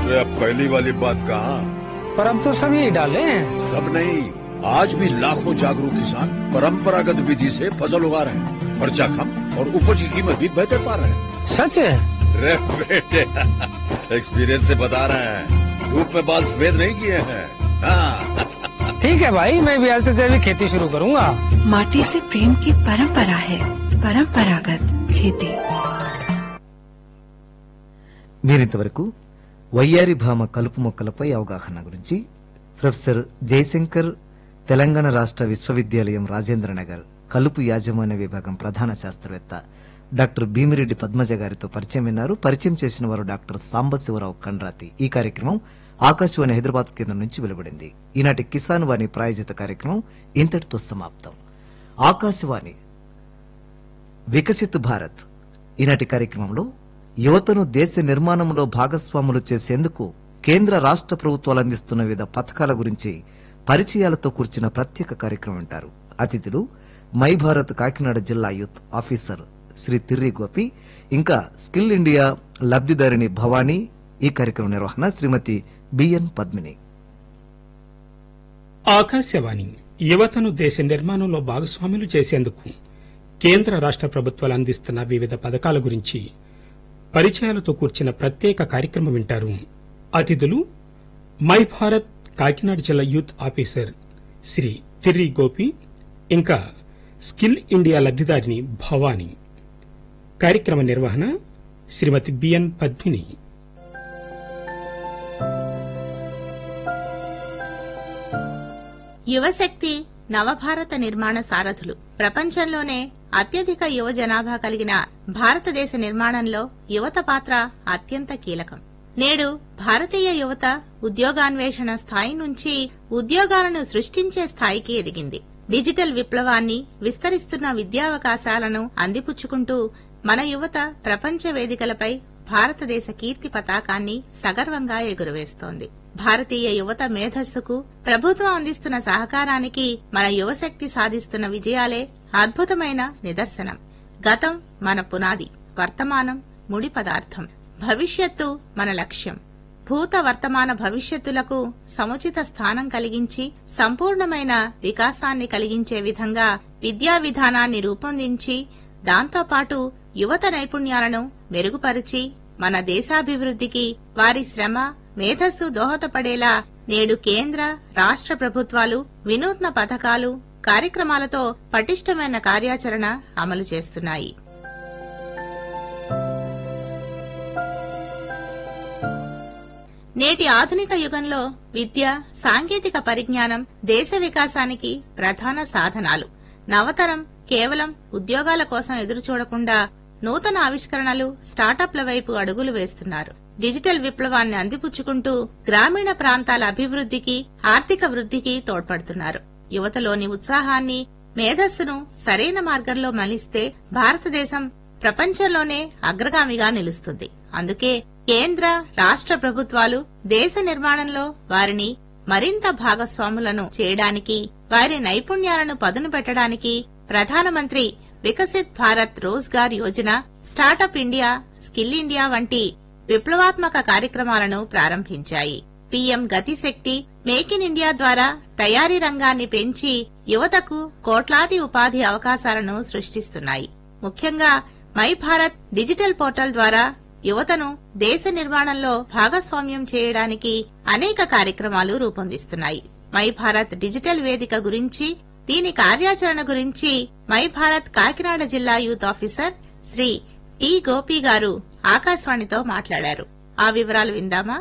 अरे अब पहली वाली बात कहा पर अब तो सब यही डाले हैं सब नहीं आज भी लाखों जागरूक किसान परंपरागत विधि से फसल उगा रहे हैं खर्चा कम और उपज की कीमत भी बेहतर पा रहे हैं सच है रे बेटे एक्सपीरियंस से बता रहे हैं धूप में बाल सफेद नहीं किए हैं हाँ ठीक है भाई मैं भी आज से जैविक खेती शुरू करूंगा माटी से प्रेम की परंपरा है परंपरागत खेती మీరింతవరకు వయ్యారి భామ కలుపు మొక్కలపై అవగాహన గురించి ప్రొఫెసర్ జయశంకర్ తెలంగాణ రాష్ట్ర విశ్వవిద్యాలయం రాజేంద్ర నగర్ కలుపు యాజమాన్య విభాగం ప్రధాన శాస్త్రవేత్త డాక్టర్ భీమిరెడ్డి పద్మజ గారితో పరిచయం విన్నారు పరిచయం చేసిన వారు డాక్టర్ సాంబశివరావు కండ్రాతి ఈ కార్యక్రమం ఆకాశవాణి హైదరాబాద్ కేంద్రం నుంచి వెలువడింది ఈనాటి కిసాన్ వాణి ప్రాయోజిత కార్యక్రమం ఇంతటితో సమాప్తం ఆకాశవాణి వికసిత్ భారత్ ఈనాటి కార్యక్రమంలో యువతను దేశ నిర్మాణంలో భాగస్వాములు చేసేందుకు కేంద్ర రాష్ట్ర ప్రభుత్వాలు అందిస్తున్న వివిధ పథకాల గురించి పరిచయాలతో కూర్చిన ప్రత్యేక కార్యక్రమం వింటారు అతిథులు మై భారత్ కాకినాడ జిల్లా యూత్ ఆఫీసర్ శ్రీ తిర్రి గోపి ఇంకా స్కిల్ ఇండియా లబ్దిదారిణి భవానీ ఈ కార్యక్రమం నిర్వహణ శ్రీమతి బిఎన్ పద్మిని ఆకాశవాణి యువతను దేశ నిర్మాణంలో భాగస్వాములు చేసేందుకు కేంద్ర రాష్ట్ర ప్రభుత్వాలు అందిస్తున్న వివిధ పథకాల గురించి పరిచయాలతో కూర్చిన ప్రత్యేక కార్యక్రమం వింటారు అతిథులు మై భారత్ కాకినాడ జిల్లా యూత్ ఆఫీసర్ శ్రీ తిర్రి గోపి ఇంకా స్కిల్ ఇండియా లబ్దిదారిని భవానీ కార్యక్రమ నిర్వహణ శ్రీమతి బిఎన్ పద్మిని యువశక్తి నవభారత నిర్మాణ సారథులు ప్రపంచంలోనే అత్యధిక యువ జనాభా కలిగిన భారతదేశ నిర్మాణంలో యువత పాత్ర అత్యంత కీలకం నేడు భారతీయ యువత ఉద్యోగాన్వేషణ స్థాయి నుంచి ఉద్యోగాలను సృష్టించే స్థాయికి ఎదిగింది డిజిటల్ విప్లవాన్ని విస్తరిస్తున్న విద్యావకాశాలను అందిపుచ్చుకుంటూ మన యువత ప్రపంచ వేదికలపై భారతదేశ కీర్తి పతాకాన్ని సగర్వంగా ఎగురవేస్తోంది భారతీయ యువత మేధస్సుకు ప్రభుత్వం అందిస్తున్న సహకారానికి మన యువశక్తి సాధిస్తున్న విజయాలే అద్భుతమైన నిదర్శనం గతం మన పునాది వర్తమానం ముడి పదార్థం భవిష్యత్తు మన లక్ష్యం భూత వర్తమాన భవిష్యత్తులకు సముచిత స్థానం కలిగించి సంపూర్ణమైన వికాసాన్ని కలిగించే విధంగా విద్యా విధానాన్ని రూపొందించి దాంతోపాటు యువత నైపుణ్యాలను మెరుగుపరిచి మన దేశాభివృద్ధికి వారి శ్రమ మేధస్సు దోహదపడేలా నేడు కేంద్ర రాష్ట్ర ప్రభుత్వాలు వినూత్న పథకాలు కార్యక్రమాలతో పటిష్టమైన కార్యాచరణ అమలు చేస్తున్నాయి నేటి ఆధునిక యుగంలో విద్య సాంకేతిక పరిజ్ఞానం దేశ వికాసానికి ప్రధాన సాధనాలు నవతరం కేవలం ఉద్యోగాల కోసం ఎదురు చూడకుండా నూతన ఆవిష్కరణలు స్టార్టప్ల వైపు అడుగులు వేస్తున్నారు డిజిటల్ విప్లవాన్ని అందిపుచ్చుకుంటూ గ్రామీణ ప్రాంతాల అభివృద్ధికి ఆర్థిక వృద్ధికి తోడ్పడుతున్నారు యువతలోని ఉత్సాహాన్ని మేధస్సును సరైన మార్గంలో మలిస్తే భారతదేశం ప్రపంచంలోనే అగ్రగామిగా నిలుస్తుంది అందుకే కేంద్ర రాష్ట్ర ప్రభుత్వాలు దేశ నిర్మాణంలో వారిని మరింత భాగస్వాములను చేయడానికి వారి నైపుణ్యాలను పదును పెట్టడానికి Pradhanmantri Viksit Bharat Rozgar Yojana startup India skill India వంటి విప్లవాత్మక కార్యక్రమాలను ప్రారంభించాయి PM Gatishakti make in India ద్వారా తయారీ రంగాన్ని పెంచి యువతకు కోట్లాది ఉపాధి అవకాశాలను సృష్టిస్తున్నాయి ముఖ్యంగా మై భారత్ డిజిటల్ పోర్టల్ ద్వారా యువతను దేశ నిర్మాణంలో భాగస్వామ్యం చేయడానికి అనేక కార్యక్రమాలు రూపొందిస్తున్నాయి మై భారత్ డిజిటల్ వేదిక గురించి దీని కార్యాచరణ గురించి మై భారత్ కాకినాడ జిల్లా youth officer Shri T Gopi garu ఆకాశవాణితో మాట్లాడారు ఆ వివరాలు విందామా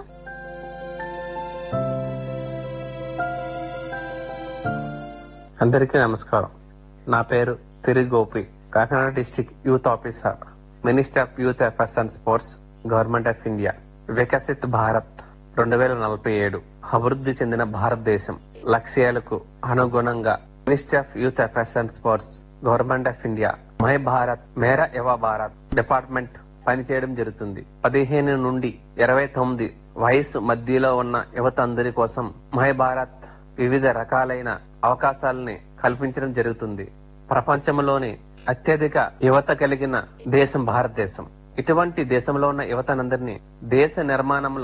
అందరికీ నమస్కారం నా పేరు తిరిగి Gopi Kakinada district youth officer minister of youth affairs and sports government of India Viksit Bharat రెండు వేల నలభై ఏడు అభివృద్ధి చెందిన భారతదేశం లక్ష్యాలకు అనుగుణంగా minister of youth affairs and sports government of India my Bharat Mera Yuva Bharat department పనిచేయడం జరుగుతుంది పదిహేను నుండి ఇరవై తొమ్మిది వయసు మధ్యలో ఉన్న యువత అందరి కోసం మై భారత్ వివిధ రకాలైన అవకాశాలని కల్పించడం జరుగుతుంది ప్రపంచంలోని అత్యధిక యువత కలిగిన దేశం భారతదేశం ఇటువంటి దేశంలో ఉన్న యువతనందరినీ దేశ నిర్మాణంలో